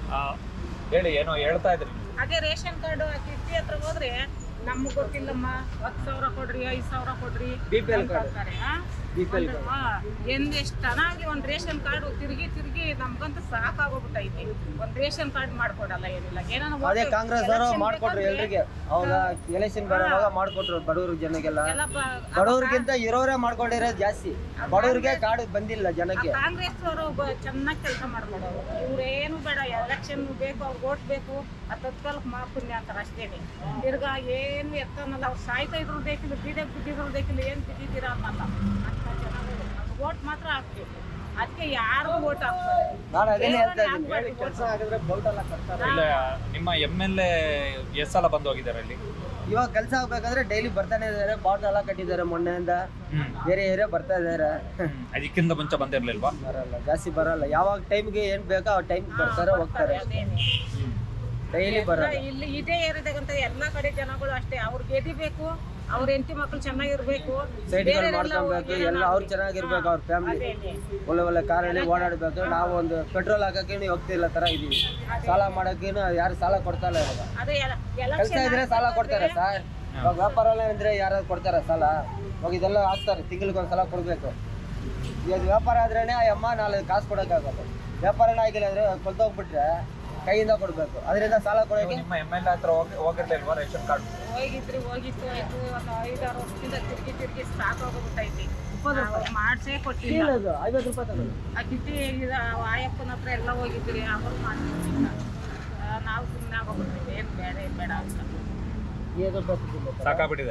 ಆ, ಹೇಳಿ ಏನೋ ಹೇಳ್ತಾ ಇದ್ರಿ ನೀವು. ಅದೇ ರೇಷನ್ ಕಾರ್ಡ್ ಕಿಟ್ಟಿ ಹತ್ರ ಹೋದ್ರೆ ನಮ್ಗ್ ಗೊತ್ತಿಲ್ಲಮ್ಮ ಹತ್ತು ಸಾವಿರ ಕೊಡ್ರಿ ಐದ್ ಸಾವಿರ ಕೊಡ್ರಿ BPL ಅಂತ card. ಅಂತಾರೆ, ಆ? BPL ಒಂದು, ಆ, ಎಂದ್ ಎಷ್ಟ್ ಚೆನ್ನಾಗಿ ಒಂದ್ ರೇಷನ್ ಕಾರ್ಡ್ ತಿರುಗಿ ತಿರುಗಿ ನಮ್ಗಂತೂ ಸಾಕಾಗೋಗ್ಬಿಟ್ಟೈತಿ ಒಂದ್ ರೇಷನ್ ಕಾರ್ಡ್ ಮಾಡ್ಕೊಡಲ್ಲ ಏನಿಲ್ಲ ಏನಾನ ಅದೇ vote ಕಾಂಗ್ರೆಸ್ ಅವರು election ಮಾಡ್ಕೊಟ್ರು ಬೇಕಾದ್ರೆ ಎಲ್ರಿಗೆ ಅವಾಗ ಎಲೆಕ್ಷನ್ ಬರೋವಾಗ ಮಾಡ್ಕೊಟ್ರು ಬಡವ್ರ ಜನಗೆಲ್ಲ ಎಲ್ಲ ಬ- ಬಡವ್ರಿಗಿಂತ ಇರೋರೇ ಮಾಡ್ಕೊಂಡಿರೋದು ಜಾಸ್ತಿ ಬಡವ್ರಿಗೆ ಕಾರ್ಡ್ ಬಂದಿಲ್ಲ ಜನಕ್ಕೆ ಕಾಂಗ್ರೆಸ್ ಅವರು ಚೆನ್ನಾಗಿ ಕೆಲಸ ಮಾಡ್ಕೊಡೋರು ಇವ್ರೇನು ಬೇಡ ಎಲೆಕ್ಷನ್ ಬೇಕು ಅವ್ರಿಗೆ ಓಟ್ ಬೇಕು ಆ ತತ್ಕಾಲಕ್ಕೆ ಮಾ ಪುಣ್ಯ ಅಂತಾರೆ ಅಷ್ಟೇ ತಿರ್ಗಾ ಏನು ಎತ್ತನಲ್ಲ ಅವ್ರು ಸಾಯ್ತಾ ಇದ್ರು ಬೇಕಿಲ್ಲ ಬಿದೆ ಬಿದ್ದಿದ್ರು ಬೇಕಿಲ್ಲ ಏನು ಬಿದ್ದಿದ್ದೀರಾ ಅನ್ನಲ್ಲ ಅಂತ ಜನಗಳು ಓಟ್ ಮಾತ್ರ ಹಾಕ್ಬೇಕು ಅದಕ್ಕೆ ಯಾರಿಗೂ ಓಟ್ ಹಾಕ್ತಾರೆ ನಾನು ಅದೇನೇ ಹೇಳ್ತಾ ಬೇರೆಯವ್ರಿಗೆ ಇದ್ದೀನಿ ಹಾಕ್ಬಾರ್ದು ಕೆಲಸ ಆಗಿದ್ರೆ ಬೌಟ್ ಎಲ್ಲ ಕಟ್ತಾರೆ ಇಲ್ಲ ನಿಮ್ಮ ಎಮ್ ಎಲ್ ಎ ಎಷ್ಟು ಸಲ ಬಂದು ಹೋಗಿದ್ದಾರೆ ಅಲ್ಲಿ ಇವಾಗ ಕೆಲಸ ಆಗ್ಬೇಕಾದ್ರೆ ಡೈಲಿ ಬರ್ತಾನೆ ಇದಾರೆ ಬಾಟ್ ಎಲ್ಲ ಕಟ್ಟಿದ್ದಾರೆ ಮೊನ್ನೆಯಿಂದ ಹ್ಮ್ ಬೇರೆ ಏರಿಯಾ ಬರ್ತಾ ಇದಾರೆ ಹ್ಮ್. ಅದಕ್ಕಿಂತ ಮುಂಚೆ ಬಂದಿರ್ಲಿಲ್ವಾ ಬರಲ್ಲ ಜಾಸ್ತಿ ಬರಲ್ಲ ಯಾವಾಗ ಟೈಮ್ಗೆ ಏನ್ ಬೇಕೋ ಆ ಟೈಮ್ ಬರ್ತಾರೆ ಹೋಗ್ತಾರೆ ಅದೇನೆ ಡೈಲಿ ಎಲ್ಲ ಬರಲ್ಲ ಇಲ್ಲಿ ಇದೇ ಏರಿಯಾದಾಗಂತ ಎಲ್ಲಾ ಕಡೆ ಜನಗಳು ಅಷ್ಟೇ ಅವ್ರು ಗೆದಿಬೇಕು ಅವ್ರ ಹೆಂಡತಿ ಮಕ್ಳು ಚೆನ್ನಾಗಿರ್ಬೇಕು ಸೈಡ್ಗಳು ಬೇರೆಯವರೆಲ್ಲ ಮಾಡ್ಕೊಬೇಕು ಹೋಗಿ ಎಲ್ಲ ಅವ್ರು ಚೆನ್ನಾಗಿರ್ಬೇಕು ಅವ್ರ ಫ್ಯಾಮಿಲಿ ಅದೇನೆ. ಒಳ್ಳೆ ಒಳ್ಳೆ ಕಾರಲ್ಲಿ ಓಡಾಡ್ಬೇಕು ನಾವು ಒಂದು ಪೆಟ್ರೋಲ್ ಹಾಕಕ್ಕೇನು ಹೋಗ್ತಿಲ್ಲ ತರ ಇದೀವಿ ಸಾಲ ಮಾಡಕ್ಕೇನು ಯಾರು ಸಾಲ ಕೊಡ್ತಾ ಇಲ್ಲ ಇವಾಗ ಅದೇ ಎಲ- ಕೆಲಸ election ಇದ್ರೆ ಸಾಲ ಕೊಡ್ತಾರೆ ಸರ್ ಇವಾಗ ವ್ಯಾಪಾರ ಎಲ್ಲ ಅಂದ್ರೆ ಯಾರಾದ್ರು ಕೊಡ್ತಾರ ಸಾಲ ಇವಾಗ ಇದೆಲ್ಲ ಹಾಕ್ತಾರೆ ತಿಂಗಳಿಗೆ ಒಂದ್ಸಲ ಕೊಡ್ಬೇಕು ಇವಾಗ ವ್ಯಾಪಾರ ಆದ್ರೇನೆ ಆ ಅಮ್ಮ ನಾಳೆ ಕಾಸು ಕೊಡಕ್ಕಾಗಲ್ಲ ವ್ಯಾಪಾರನೇ ಆಗಿಲ್ಲ ಅಂದ್ರೆ ಕೊಲ್ತೋಗ್ಬಿಟ್ರೆ ಕೈಯಿಂದ ಕೊಡ್ಬೇಕು ಅದರಿಂದ ಸಾಲ ನೀವು ಕೊಡೋಕೆ ನಿಮ್ಮ ಎಮ್ ಎಲ್ ಎ ಹತ್ರ ಹೋಗಿ ಹೋಗಿರ್ಲಿಲ್ವಾ ರೇಷನ್ ಕಾರ್ಡ್ ಹೋಗಿದ್ರಿ ಹೋಗಿತ್ತು ಆಯ್ತು ಒಂದು ಐದಾರು ವರ್ಷದಿಂದ ತಿರುಗಿ ತಿರುಗಿ ಸಾಕಾಗೋಗ್ಬಿಟ್ಟೈತಿ ಮಾಡ್ಸೇ ಕೊಟ್ಟಿಲ್ಲ ಐವತ್ತು ರೂಪಾಯಿ ತಗೊಳ್ಳಿ ಆ ಕಿಟ್ಟಿ ಇದ ಆಯಪ್ಪನ ಹತ್ರ ಎಲ್ಲ ಹೋಗಿದ್ರಿ ಅವರು ಮಾಡ್ತಿಲ್ಲ ನಾವು ಸುಮ್ಮನೆ ಆಗೋಗ್ಬಿಟ್ಟಿದ್ವಿ ಏನು ಬೇಡ ಏನ್ ಬೇಡ ಅಂತ ಏನು ಬರ್ತಿದ್ದಿಲ್ಲ ಸಾಕಾಗ್ಬಿಟ್ಟಿದೆ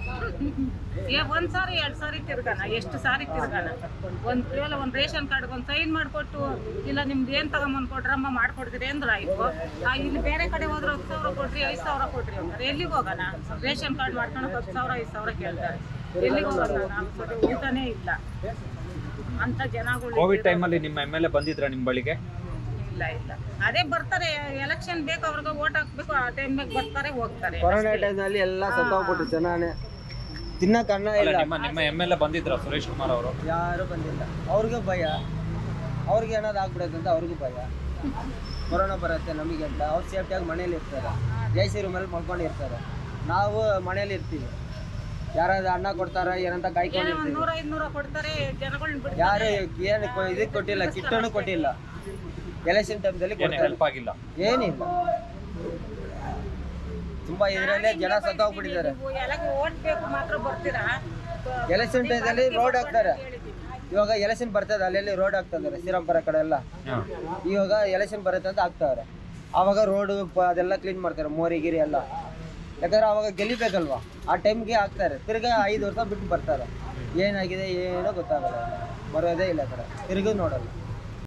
ಏ ಒಂದ್ ಸಾರಿ ಎರಡ್ ಸಾರಿ ತಿರ್ಗಾನ ಎಷ್ಟು ಸಾರಿ ತಿರ್ಗಾನ ಒಂದ್ ಕೇವಲ ಒಂದ್ ರೇಷನ್ ಕಾರ್ಡ್ ಒಂದ್ ಸೈನ್ ಮಾಡ್ಕೊಟ್ಟು ಇಲ್ಲ ನಿಮ್ದು ಏನ್ ತಗೊಂಬಂದ್ ಕೊಡ್ರಮ್ಮ ಮಾಡ್ಕೊಡ್ತೀರಿ ಅಂದ್ರೆ ಆಯ್ತು ಆ, ಇಲ್ಲಿ ಬೇರೆ ಕಡೆ ಹೋದ್ರೆ ಹತ್ತು ಸಾವಿರ ಕೊಡ್ರಿ ಐದ್ ಸಾವಿರ ಕೊಡ್ರಿ ಅಂತಾರೆ ಎಲ್ಲಿಗೆ ಹೋಗೋಣ ರೇಷನ್ ಕಾರ್ಡ್ ಮಾಡ್ಕೊಂಡು ಹತ್ತು ಸಾವಿರ ಐದ್ ಸಾವಿರ ಕೇಳ್ತಾರೆ ಎಲ್ಲಿಗೆ ಹೋಗೋಣ ನಾವು ಸರಿ ಊಟನೇ ಇಲ್ಲ ಅಂತ ಜನಗಳು ಕೋವಿಡ್ ಟೈಮಲ್ಲಿ ನಿಮ್ಮ ಎಮ್ ಎಲ್ ಎ ಬಂದಿದ್ರ ನಿಮ್ಮ ಬಳಿಗೆ ಇಲ್ಲ ಇಲ್ಲ ಅದೇ ಬರ್ತಾರೆ ಎಲೆಕ್ಷನ್ ಬೇಕು ಅವ್ರಿಗೆ ಓಟ್ ಹಾಕ್ಬೇಕು ಆ ಟೈಮ್ನಾಗ ಬರ್ತಾರೆ ಹೋಗ್ತಾರೆ ಕೊರೋನಾ ಟೈಮ್ನಲ್ಲಿ ಎಲ್ಲ ಸತ್ತೋಗ್ಬಿಟ್ರು ಜನನೇ ತಿನ್ನಕ್ ಅನ್ನ ಅಲ್ಲ ಇಲ್ಲ ನಿಮ್ಮ ನಿಮ್ಮ ಎಮ್ ಎಲ್ ಎ ಬಂದಿದ್ರ ಸುರೇಶ್ ಕುಮಾರ್ ಅವರು ಯಾರು ಬಂದಿಲ್ಲ ಅವ್ರಿಗೂ ಭಯ ಅವ್ರಿಗೆ ಏನಾದ್ರು ಆಗ್ಬಿಡುತ್ತೆ ಅಂತ ಅವ್ರಿಗೂ ಭಯ ಕೊರೋನಾ ಬರುತ್ತೆ ನಮಗೆ ಅಂತ ಅವ್ರು ಸೇಫ್ಟಿಯಾಗಿ ಮನೇಲಿ ಇರ್ತಾರೆ ಜೈಸಿ ರೂಮಲ್ಲಿ ಮಲ್ಕೊಂಡಿರ್ತಾರೆ ನಾವು ಮನೇಲಿ ಇರ್ತೀವಿ ಯಾರಾದ್ರು ಅನ್ನ ಕೊಡ್ತಾರ ಏನಂತ ಏನೋ ಕಾಯ್ಕೊಂಡಿರ್ತೀವಿ ಒಂದ್ ನೂರ ಐದ್ನೂರ ಕೊಡ್ತಾರೆ ಜನಗಳನ್ನ ಯಾರು ಬಿಡ್ತಾರೆ ಏನು ಇದಕ್ಕೆ ಕೊಟ್ಟಿಲ್ಲ ಕಿಟ್ಟನ್ನು ಕೊಟ್ಟಿಲ್ಲ ಎಲೆಕ್ಷನ್ ಟೈಮ್ದಲ್ಲಿ ಏನು ಕೊಡ್ತಾರೆ ಹೆಲ್ಪ್ ಆಗಿಲ್ಲ ಏನಿಲ್ಲ ತುಂಬಾ ಇದರಲ್ಲೇ ಜನ ಸತ್ತೋಗ್ಬಿಟ್ಟಿದ್ದಾರೆ ನೀವು ಎಲ್ಲಕ್ಕೆ ಓಟ್ ಬೇಕು ಮಾತ್ರ ಬರ್ತೀರಾ ಎಲೆಕ್ಷನ್ ಟೈಮಲ್ಲಿ ರೋಡ್ ಹಾಕ್ತಾರೆ ಹೇಳಿದ್ದೀನಿ. ಇವಾಗ ಎಲೆಕ್ಷನ್ ಬರ್ತದೆ ಅಲ್ಲೆಲ್ಲಿ ರೋಡ್ ಹಾಕ್ತಾ ಇದಾರೆ ಶ್ರೀರಾಮ್ಪುರ ಕಡೆ ಎಲ್ಲ ಇವಾಗ ಎಲೆಕ್ಷನ್ ಬರುತ್ತೆ ಅಂತ ಹಾಕ್ತಾವ್ರೆ ಆವಾಗ ರೋಡು ಅದೆಲ್ಲ ಕ್ಲೀನ್ ಮಾಡ್ತಾರೆ ಮೋರಿ ಗಿರಿ ಎಲ್ಲ ಯಾಕಂದ್ರೆ ಅವಾಗ ಗೆಲ್ಲಿಬೇಕಲ್ವಾ ಆ ಟೈಮ್ಗೆ ಹಾಕ್ತಾರೆ ತಿರ್ಗಾ ಐದು ವರ್ಷ ಬಿಟ್ಟು ಬರ್ತಾರೆ ಏನಾಗಿದೆ ಏನೋ ಗೊತ್ತಾಗಲ್ಲ ಬರೋದೇ ಇಲ್ಲ ಆ ಕಡೆ ತಿರ್ಗೂ ನೋಡಲ್ಲ